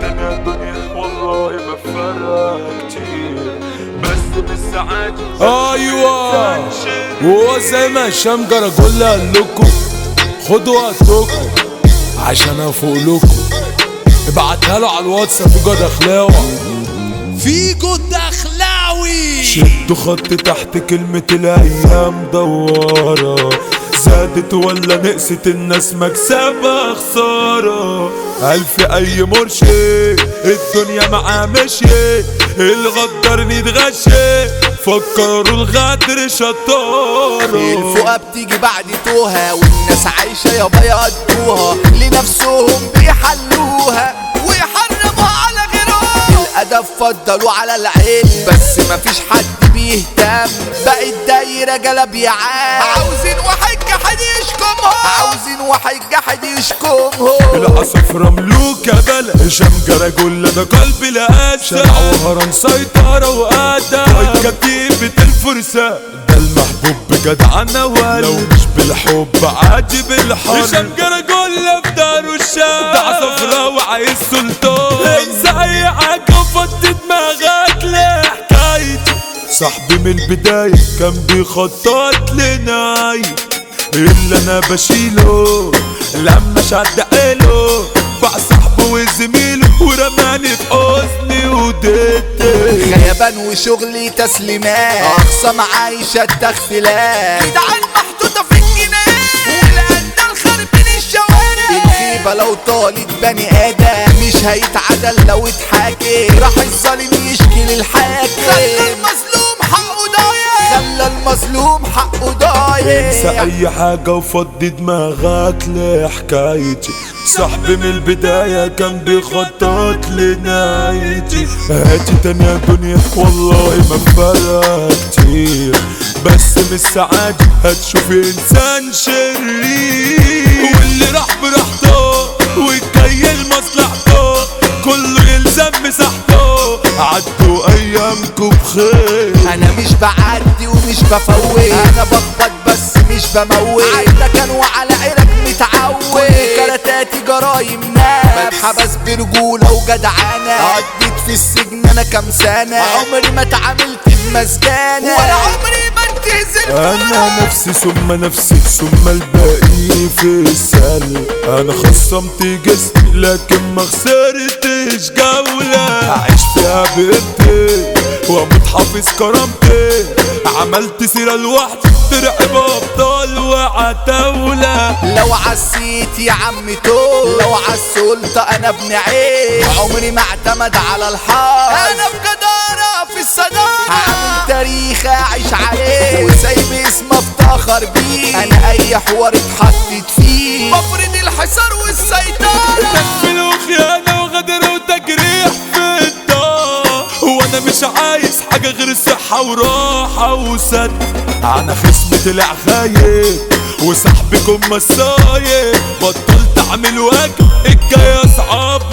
الدنيا دنيا والله ما فرق كتير بس بالساعات ايوه وهو زي ما هشام جرجول قال لكم خدوا وقتكم عشان افوق لكم ابعتها له على الواتس فيجو دخلاوة فيجو دخلاوي شدوا خط تحت كلمة الايام دوارة زادت ولا نقصت الناس مكسبها خسارة ألف أي مرشد الدنيا معاه مشي الغدر نتغشي فكروا الغدر شطارة الفقة بتيجي بعد توها والناس عايشة يابا يقضوها لنفسهم بيحلوها ويحرموا على غيرهم الأدب فضلوا على العلم بس مفيش حد بيهتم بقت دايرة جلب يا عام عاوزين واحد جحد يشكمهم عاوزين واحد جحد يشكمهم العصفرة ملوكة بلا هشام جرجول ده قلبي لقاسة شارع وهرم سيطرة وقادة طايق كتيبة الفرسان ده المحبوب بجدعنة ولا لو مش بالحب عادي بالحر هشام جرجول في داره الشام ده عصفرة وعايز سلطان انسى اي حاجة وفضي دماغك لحكايتي صاحبي من البداية كان بيخطط لناي اللي انا بشيله لما شد عيله باع صاحبه وزميله ورماني في حزني وديتي خيبان وشغلي تسليمات اقسم عايشة التخفيلات جدعان محطوطة في الجنان والأندال خاربين الشوارع الغيبة لو طالت بني آدم مش هيتعدل لو اتحاكي راح الظالم يشكي للحاكم خلى المظلوم حقه ضايع خلى المظلوم حقه ضايع انسى اي حاجة وفضي دماغك لحكايتي صاحبي من البداية كان بيخطط لنهايتي هاتي تاني يا دنيا والله ما فرق كتير بس من السعادة هتشوف انسان شرير واللي راح براحته والجاي لمصلحته كله يلزم مساحته عدوا ايامكم بخير انا مش بعدي ومش بفوت انا بخبط بس مش بموت عيلة كان وعلى عيلك متعود كل كراتاتي جرايم ناس بتحبس برجولة وجدعانة قضيت في السجن انا كام سنة عمري ما اتعاملت بمسجانة ولا عمري ما انتهزت انا نفسي ثم نفسي ثم الباقي في السل انا خصمت جسمي لكن ما خسرتش جولة اعيش فيها بقيمتي واموت حافظ كرامتي عملت سيرة لوحدي ترعب ابطال وعتاولة لو عالسيت يا عم تول لو عالسلطة انا ابن عين عمري ما اعتمد على الحظ انا في جدارة في الصدارة عامل تاريخ اعيش عليه وسايب اسم افتخر بيه انا اي حوار اتحطيت فيه بفرض الحصار والسيطرة تكفل وخيانة وغدر وتجريح في الدار وانا مش عايز حاجة غير صحة وراحة وسد انا خصمي طلع خايف وصاحبكم مسايب بطلت اعمل واجب الجاي اصعب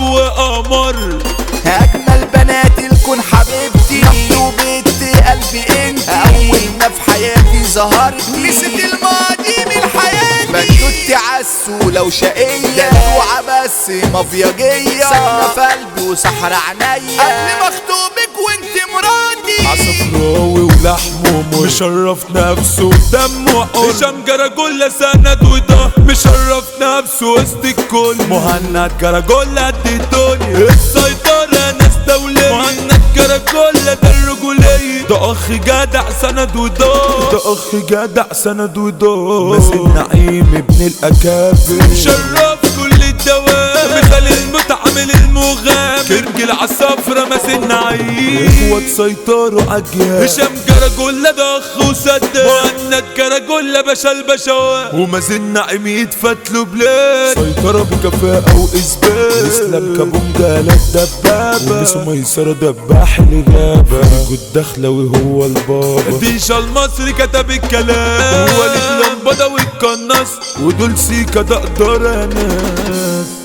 وقمر اجمل بنات الكون حبيبتي مكتوبة قلبي انت اول ما في حياتي ظهرت نسيت الماضي من حياتي بنوتي عسو لو شقية دلوعة بس مافياجية ساكنة في قلبي وسحر عينيا قبل ما اخطبك وانت مراتي عصفراوي ولحمه مشرف نفسه ودمه حر هشام جرجولة سند وده مشرف نفسه وسط الكل مهند جرجولة قد الدنيا السيطرة ناس دولية مهند جرجولة ده الرجولية ده اخ جدع سند ودار ده اخ جدع سند ودار بس النعيم ابن الاكابر مشرف كل الدوام مثال المتعامل المغامر كرج العصافرة ماس النعيم اخوات سيطروا عجيال هشام جرجولة ده اخ وسداد مهند جرجولة باشا البشوات وما زلنا عم يتفتلوا بلاد سيطرة بكفاءة واثبات اسلام كابون جالك دبابة ولبسوا ميسرة دباح الغابة فريق الدخلوي هو البابا ديشا المصري كتب الكلام وليد لمبة والقناص ودول سيكا ده اقدر انا